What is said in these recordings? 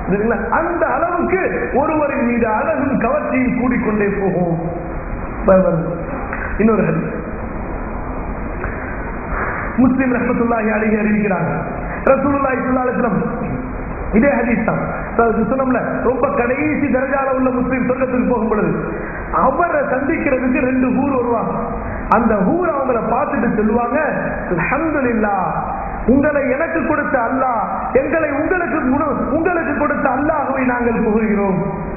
சரிங்களா? அந்த அளவுக்கு ஒருவரின் மீது அழகும் கவர்ச்சியும் கூடிக்கொண்டே போகும் ப- இன்னொரு ஹதீஸ். முஸ்லிம் ரஹமத்துல்லாஹி அலைஹி அறிவிக்கிறாங்க ரசூலுல்லாஹி ஸல்லல்லாஹு அலைஹி வஸல்லம் இதே ஹதீஸ் தான் அதாவது சொன்னோம்ல ரொம்ப கடைசி தரஜால உள்ள முஸ்லிம் சொர்க்கத்துக்கு போகும் பொழுது அவரை சந்திக்கிறதுக்கு ரெண்டு ஊர் வருவாங்க அந்த ஊர் அவங்கள பார்த்துட்டு சொல்லுவாங்க அல்ஹம்துலில்லாஹ் உங்களை எனக்கு கொடுத்த அல்லாஹ் எங்களை உங்களுக்கு முழு- உங்களுக்கு கொடுத்த அல்லாஹ்வை நாங்கள் புகழ்கிறோம்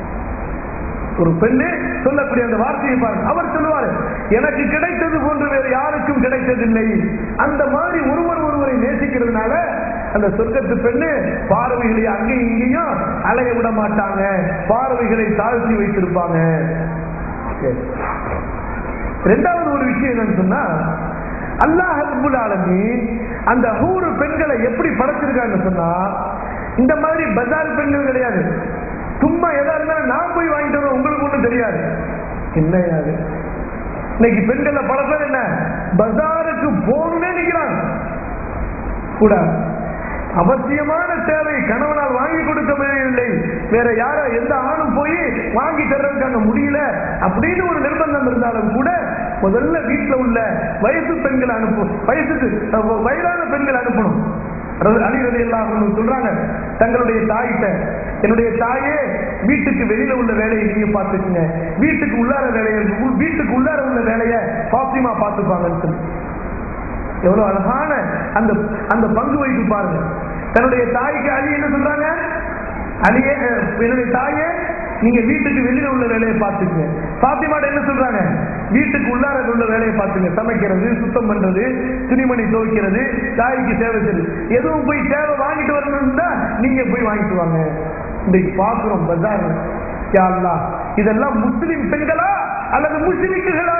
ஒரு பெண்ணு சொல்லக்கூடிய அந்த வார்த்தையை பாருங்க அவர் சொல்லுவாரு எனக்கு கிடைத்தது போன்று வேறு யாருக்கும் கிடைத்ததில்லை அந்த மாதிரி ஒருவர் ஒருவரை நேசிக்கிறதுனால அந்த சொர்க்கத்து பெண்ணு பார்வைகளை அங்கேயும் இங்கேயும் அலைய விட மாட்டாங்க பார்வைகளை தாழ்த்தி வைத்திருப்பாங்க சரி. ரெண்டாவது ஒரு விஷயம் என்னன்னு சொன்னா அல்லாஹ் ரப்புல் ஆலமீன் அந்த ஹூரு பெண்களை எப்படி படைச்சிருக்கான்னு சொன்னா இந்த மாதிரி பஜார் பெண்கள் கிடையாது சும்மா எதா இருந்தாலும் நான் போய் வாங்கிட்டு வரேன் உங்களுக்கு ஒண்ணும் தெரியாது என்ன யாரு இன்னைக்கு பெண்கள்ல பல பேர் என்ன பஜாருக்கு போகணும்னே நிக்கிறாங்க கூடாது அவசியமான தேவை கணவனால் வாங்கி கொடுக்க முடியவில்லை வேற யார எந்த ஆணும் போய் வாங்கி தர்றதுக்கு அங்க முடியல அப்படின்னு ஒரு நிர்பந்தம் இருந்தாலும் கூட முதல்ல வீட்டுல உள்ள வயசு பெண்கள் அனுப்பும் வயசுக்கு அஹ், வயதான பெண்கள் அனுப்பணும் அழிவது எல்லாம் சொல்றாங்க தங்களுடைய தாயிட்ட என்னுடைய தாயே வீட்டுக்கு வெளியில உள்ள வேலையை நீங்க பார்த்துக்குங்க வீட்டுக்கு உள்ளார வேலையை வீட்டுக்கு உள்ளார உள்ள வேலையை பாத்திமா பார்த்துப்பாங்கன்னு சொல்லி எவ்வளவு அழகான அந்த அந்த பங்கு வைத்து பாருங்க தன்னுடைய தாய்க்கு அலி என்ன சொல்றாங்க அலியே அஹ், என்னுடைய தாயே நீங்க வீட்டுக்கு வெளியில உள்ள வேலையை பார்த்துக்குங்க பாத்திமாட்ட என்ன சொல்றாங்க வீட்டுக்கு உள்ளார உள்ள வேலையை பார்த்துங்க சமைக்கிறது சுத்தம் பண்றது துணிமணி துவைக்கிறது தாய்க்கு சேவை செய்யுது எதுவும் போய் சேவை வாங்கிட்டு வரணும்னா நீங்க போய் வாங்கிட்டு வாங்க இன்னைக்கு பாக்குறோம் பஜார் யா அல்லாஹ், இதெல்லாம் முஸ்லிம் பெண்களா அல்லது முஸ்லிம்களா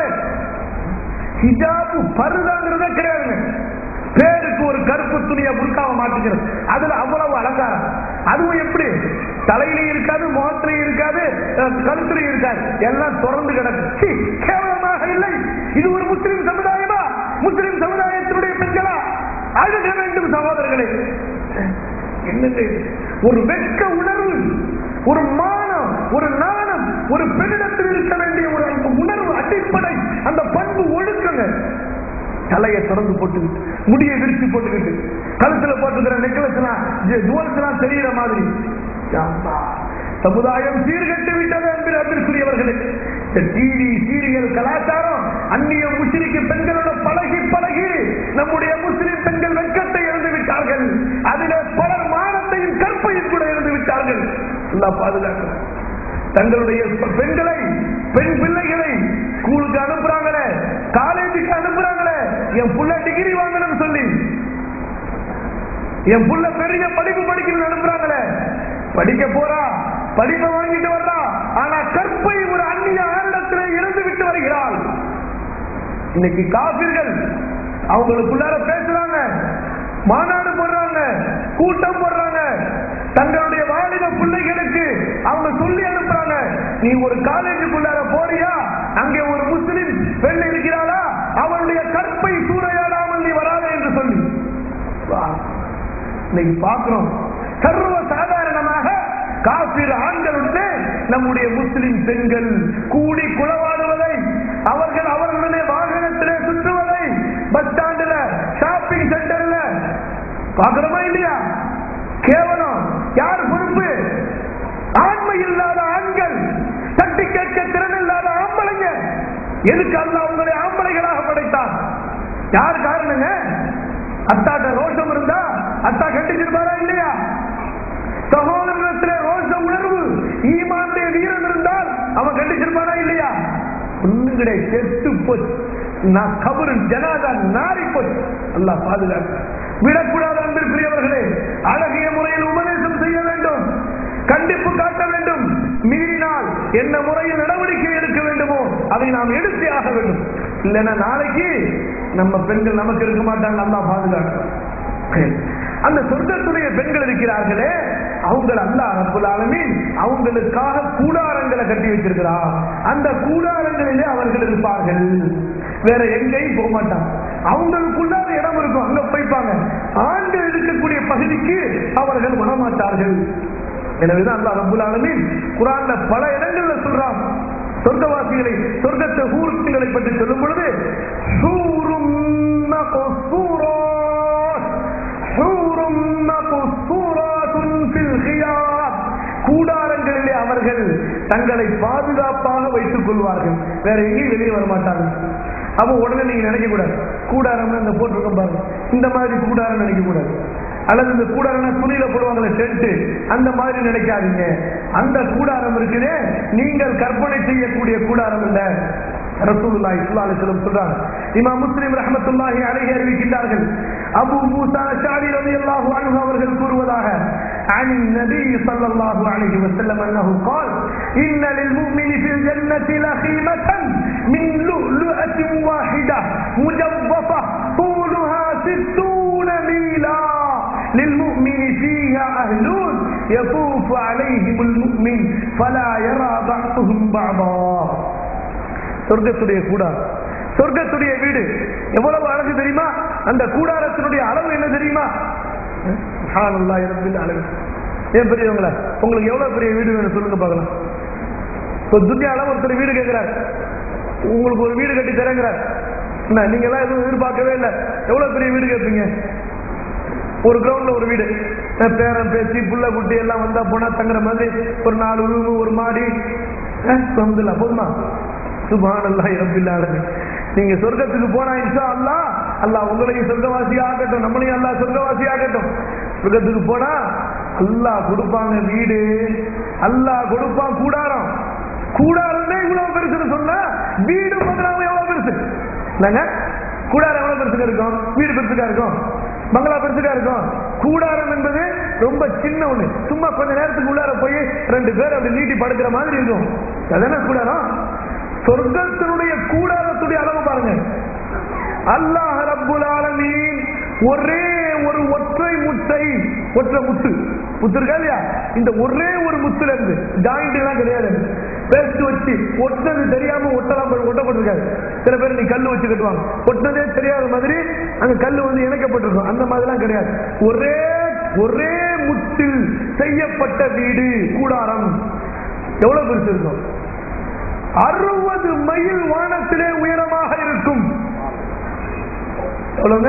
ஹிஜாபு பருதாங்கிறதே கிடையாதுங்க பேருக்கு ஒரு கருப்பு துணியை புர்காவை மாட்டிக்கிறது அதுல அவ்வளவு அலங்காரம் அதுவும் எப்படி தலையிலையும் இருக்காது முகத்திலையும் இருக்காது அஹ், கழுத்துலையும் இருக்காது எல்லாம் திறந்து கிடக்கு சீ, கேவலமாக இல்லை இது ஒரு முஸ்லிம் சமுதாயமா முஸ்லிம் சமுதாயத்தினுடைய பெண்களா அழுக வேண்டும் சகோதரர்களே என்னங்க இது? ஒரு வெட்க உணர்வு ஒரு மானம் ஒரு நாணம் ஒரு பெண்ணிடத்தில் இருக்க வேண்டிய ஒரு அந்த உணர்வு அடிப்படை அந்த பண்பு ஒழுக்கங்க தலையை திறந்து போட்டுக்கிட்டு முடியை விரிச்சு போட்டுக்கிட்டு கழுத்துல போட்டுக்கிற நெக்லஸ்லாம் ஜுவல்ஸ்லாம் தெரியுற மாதிரி அம்மா, சமுதாயம் சீர்கட்டு விட்டது என்று அன்பிற்குரியவர்களே இந்த டிவி சீரியல் கலாச்சாரம் அந்நிய முஸ்லிக்கு பெண்களோட பழகி பழகி நம்முடைய முஸ்லிம் பெண்கள் வெட்கத்தை இழந்து விட்டார்கள் அதிலே பலர் மானத்தையும் கற்பையும் கூட இழந்து விட்டார்கள் எல்லாம் பாதுகாக்கணும் தங்களுடைய பெண்களை பெண் பிள்ளைகளை ஸ்கூலுக்கு அனுப்புறாங்களே காலேஜுக்கு அனுப்புறாங்களே என் புள்ள டிகிரி வாங்கணும்னு சொல்லி என் புள்ள பெரிய படிப்பு படிக்கணும்னு அனுப்புறாங்களே படிக்க போறா படிப்பை வாங்கிட்டு வர்றா ஆனா கற்பை ஒரு அந்நிய ஆரிடத்திலே இழந்து விட்டு வருகிறாள் இன்னைக்கு காபிர்கள் அவங்களுக்குள்ளார பேசுறாங்க மாநாடு போடுறாங்க கூட்டம் போடுறாங்க தங்களுடைய வாலிப பிள்ளைகளுக்கு அவங்க சொல்லி அனுப்புறாங்க நீ ஒரு காலேஜுக்குள்ளார போறியா அங்கே ஒரு முஸ்லிம் பெண் இருக்கிறாளா அவளுடைய கற்பை சூறையாடாமல் நீ வராதே என்று சொல்லி வா. இன்னைக்கு பார்க்கிறோம் சர்வ சாதாரணமாக காபிர் ஆண்களுடன் நம்முடைய முஸ்லிம் பெண்கள் கூடி குளவாடுவதை அவர்கள் அவர்களுடைய வாகனத்திலே சுற்றுவதை பஸ் ஸ்டாண்டுல ஷாப்பிங் சென்டர்ல பார்க்கிறோமா இல்லையா கேவலம் யார் பொறுப்பு ஆண்மை இல்லாத ஆண்கள் தட்டி கேட்க திறன் இல்லாத ஆம்பளைங்க எதுக்கு அல்ல உங்களை ஆம்பளைகளாக படைத்தான் யார் காரணங்க அத்தாட்ட ரோஷம் இருந்தா அத்தா கட்டிச்சிருப்பாரா இல்லையா சகோதரத்திலே ரோஷ உணர்வு ஈமானுடைய வீரம் இருந்தால் அவன் கண்டிச்சிருப்பானா இல்லையா ஒண்ணும் கிடையாது செத்து போச்சு நான் கபரு ஜனாதா நாரி போச்சு அல்லாஹ் பாதுகாக்க விடக்கூடாத அன்பிற்குரியவர்களே அழகிய முறையில் உபதேசம் செய்ய வேண்டும் கண்டிப்பு காட்ட வேண்டும் மீறினால் என்ன முறையில் நடவடிக்கை எடுக்க வேண்டுமோ அதை நாம் எடுத்தே ஆக வேண்டும் இல்லைன்னா நாளைக்கு நம்ம பெண்கள் நமக்கு இருக்க மாட்டாங்க நல்லா பாதுகாக்க அந்த சொர்க்கத்துடைய பெண்கள் இருக்கிறார்களே அவங்கள் அல்லா ரப்புல் ஆலமீன் அவங்களுக்காக கூடாரங்களை கட்டி வச்சிருக்கிறார் அந்த கூடாரங்களிலே அவர்கள் இருப்பார்கள் வேற எங்கேயும் போக மாட்டாங்க அவங்களுக்குள்ளாத இடம் இருக்கும் அங்க போய்ப்பாங்க ஆண்கள் இருக்கக்கூடிய பகுதிக்கு அவர்கள் வரமாட்டார்கள் எனவேதான் அல்லாஹ் ரப்புல் ஆலமீன் குர்ஆன்ல பல இடங்கள்ல சொல்றான் சொர்க்கவாசிகளை சொர்க்கத்தை ஊர்த்திகளை பற்றி சொல்லும் பொழுது சூரும் மக்சூராத், சூரும் மக்சூராத்துன் ஃபில் கியாத். கூடாரங்களிலே அவர்கள் தங்களை பாதுகாப்பாக வைத்துக் கொள்வார்கள் வேற எங்கேயும் வெளியே வர மாட்டாங்க அப்போ உடனே நீங்க நினைக்க கூடாது கூடாரம் அந்த போட்டிருக்கோம் பாருங்க இந்த மாதிரி கூடாரம் நினைக்க கூடாது அல்லது இந்த கூடாரம் துணியில போடுவாங்களே டென்ட் அந்த மாதிரி நினைக்காதீங்க அந்த கூடாரம் இருக்குதே நீங்கள் கற்பனை செய்யக்கூடிய கூடாரம் இல்ல ரசூலுல்லாஹி ஸல்லல்லாஹு அலைஹி வஸல்லம் சொல்றாங்க இமாம் முஸ்லிம் ரஹ்மத்துல்லாஹி அலைஹி அறிவிக்கின்றார்கள் அபூ மூசா அஷ்அரி ரலியல்லாஹு அன்ஹு அவர்கள் கூறுவதாக عن النبي صلى الله عليه وسلم انه قال ان للمؤمن في الجنه لخيمه من لؤلؤه واحده مجوفه طولها ستون ميلا للمؤمن فيها أهلون يطوف عليهم المؤمن فلا يرى بعضهم بعضا சொர்க்கத்துடைய கூடாரம் சொர்க்கத்துடைய வீடு எவ்வளவு அழகு தெரியுமா அந்த கூடாரத்தினுடைய அளவு என்ன தெரியுமா சுப்ஹானல்லாஹ் ரப்பில் ஆலமீன் ஏன் பெரியவங்களா உங்களுக்கு எவ்வளவு பெரிய வீடு வேணும் சொல்லுங்க பார்க்கலாம் இப்போ துன்யால ஒருத்தர் வீடு கேட்கிறார் உங்களுக்கு ஒரு வீடு கட்டி தரங்கிறார் என்ன நீங்க எல்லாம் எதுவும் எதிர்பார்க்கவே இல்லை எவ்வளவு பெரிய வீடு கேட்பீங்க ஒரு கிரவுண்ட்ல ஒரு வீடு அஹ் பேரன் பேத்தி புள்ள குட்டி எல்லாம் வந்தா போனா தங்குற மாதிரி ஒரு நாலு ரூமு ஒரு மாடி சொந்தல போதுமா சுபான் அல்லா இரப்பில்லாது நீங்க சொர்க்கத்துக்கு போனா இன்ஷா அல்லா அல்லாஹ் உங்களையும் சொர்க்கவாசி ஆகட்டும் நம்மளையும் அல்லாஹ் சொர்க்கவாசி ஆகட்டும் சொர்க்கத்துக்கு போனா அல்லாஹ் கொடுப்பாங்க வீடு அல்லாஹ் கொடுப்பான் கூடாரம் கூடாரமே இவ்வளவு பெருசுன்னு சொன்னா வீடு பங்களாவும் எவ்வளவு பெருசு இல்லைங்க கூடாரம் எவ்வளவு பெருசுக்கா இருக்கும் வீடு பெருசுக்கா இருக்கும் பங்களா பெருசுக்கா இருக்கும் கூடாரம் என்பது ரொம்ப சின்ன ஒண்ணு சும்மா கொஞ்ச நேரத்துக்கு உள்ளார போய் ரெண்டு பேர் அப்படி நீட்டி படுக்கிற மாதிரி இருக்கும் அதானே கூடாரம் சொர்க்கத்தினுடைய கூடாரத்துடைய அளவு பாருங்க அல்லாஹ் ரப்புல் ஆலமீன் ஒரே ஒரு ஒற்றை முட்டை ஒற்றை முத்து முத்து இருக்கா இல்லையா இந்த ஒரே ஒரு முத்துல இருந்து ஜாயிண்ட் எல்லாம் கிடையாது பேஸ்ட் வச்சு ஒட்டது தெரியாம ஒட்டலாம் போய் ஒட்டப்பட்டிருக்காது சில பேர் நீ கல்லு வச்சு கட்டுவாங்க ஒட்டதே தெரியாத மாதிரி அங்க கல்லு வந்து இணைக்கப்பட்டிருக்கும் அந்த மாதிரிலாம் கிடையாது ஒரே ஒரே முட்டில் செய்யப்பட்ட வீடு கூடாரம் எவ்வளவு பெருசு இருக்கும் அறுபது மைல் வானத்திலே உயரமாக இருக்கும் எவ்வளவுங்க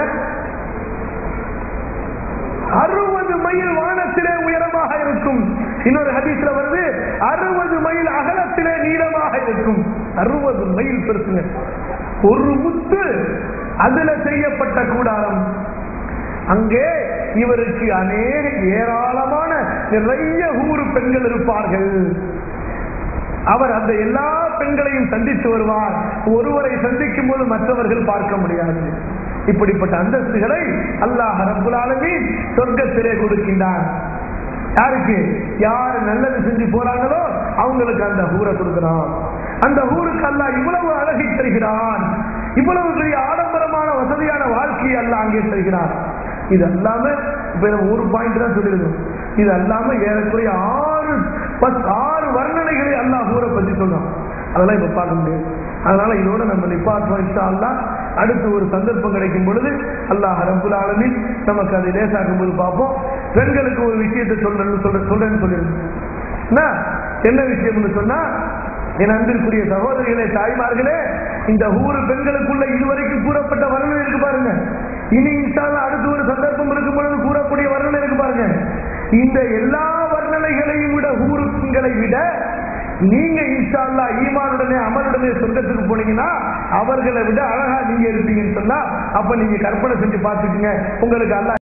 அறுபது மைல் வானத்திலே உயரமாக இருக்கும் இன்னொரு ஹதீஸ்ல வருது அறுபது மைல் அகலத்திலே நீளமாக இருக்கும் அறுபது மைல் பெருசுங்க ஒரு முத்து அதுல செய்யப்பட்ட கூடாரம் அங்கே இவருக்கு அநேக ஏராளமான நிறைய ஊரு பெண்கள் இருப்பார்கள் அவர் அந்த எல்லா பெண்களையும் சந்தித்து வருவார் ஒருவரை சந்திக்கும் போது மற்றவர்கள் பார்க்க முடியாது இப்படிப்பட்ட அந்தஸ்துகளை அல்லாஹ் ரப்புல் ஆலமீன் சொர்க்கத்திலே கொடுக்கின்றார் யாருக்கு யார் நல்லது செஞ்சு போறாங்களோ அவங்களுக்கு அந்த ஊரை கொடுக்கிறான் அந்த ஊருக்கு அல்லாஹ் இவ்வளவு அழகை தருகிறான் இவ்வளவு பெரிய ஆடம்பரமான வசதியான வாழ்க்கையை அல்லாஹ் அங்கே தருகிறான் இது அல்லாம இப்ப நம்ம ஒரு பாயிண்ட் தான் சொல்லிருக்கோம் இது அல்லாம ஏறக்குறைய ஆறு பத்து ஆறு வர்ணனைகளை அல்லாஹ் ஊரை பத்தி சொல்றோம் அதெல்லாம் இப்ப பார்க்க முடியாது அதனால இதோட நம்ம நிப்பாட்டுவோம் இன்ஷா அல்லாஹ் அடுத்து ஒரு சந்தர்ப்பம் கிடைக்கும் பொழுது அல்லாஹ் ரப்புல் ஆலமீன் நமக்கு அதை லேசாக்கும் போது பார்ப்போம் பெண்களுக்கு ஒரு விஷயத்தை சொல்றேன்னு சொல்ற சொல்றேன்னு சொல்லிருந்தேன் என்ன? என்ன விஷயம்னு சொன்னா என் அன்பிற்குரிய சகோதரிகளே தாய்மார்களே இந்த ஊரு பெண்களுக்குள்ள இதுவரைக்கும் கூறப்பட்ட வர்ணனை இருக்கு பாருங்க இனி இன்ஷால்லா அடுத்து ஒரு சந்தர்ப்பம் இருக்கும் பொழுது கூறக்கூடிய வர்ணனை இருக்கு பாருங்க இந்த எல்லா வர்ணனைகளையும் விட ஊரு பெண்களை விட நீங்க இன்ஷா அல்லாஹ் ஈமானுடனே அமலுடனே சொர்க்கத்துக்கு போனீங்கன்னா அவர்களை விட அழகா நீங்க இருப்பீங்கன்னு சொன்னா அப்ப நீங்க கற்பனை செஞ்சு பார்த்துக்குங்க உங்களுக்கு அல்லாஹ்